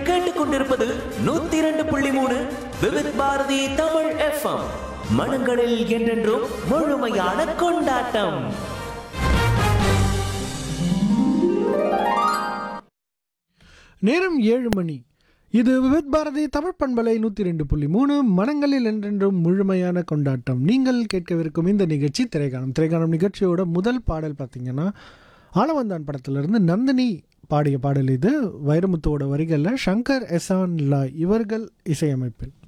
கேட்டுக்கொண்டிருப்பது நூத்தி இரண்டு புள்ளி மூணு விவித் பாரதி தமிழ் எஃப்எம் மனங்களில் என்றென்றும் முழுமையான கொண்டாட்டம் நேரம் ஏழு மணி இது விவித் பாரதி தமிழ் பண்பலை நூற்றி ரெண்டு புள்ளி மூணு மனங்களில் என்றென்றும் முழுமையான கொண்டாட்டம் நீங்கள் கேட்கவிருக்கும் இந்த நிகழ்ச்சி திரைக்காணம் திரைக்காணம் நிகழ்ச்சியோட முதல் பாடல் பார்த்தீங்கன்னா ஆளவந்தான் படத்திலிருந்து நந்தினி பாடிய பாடல் இது வைரமுத்துவோட வரிகளில் சங்கர் எசான் லாய் இவர்கள் இசையமைப்பில்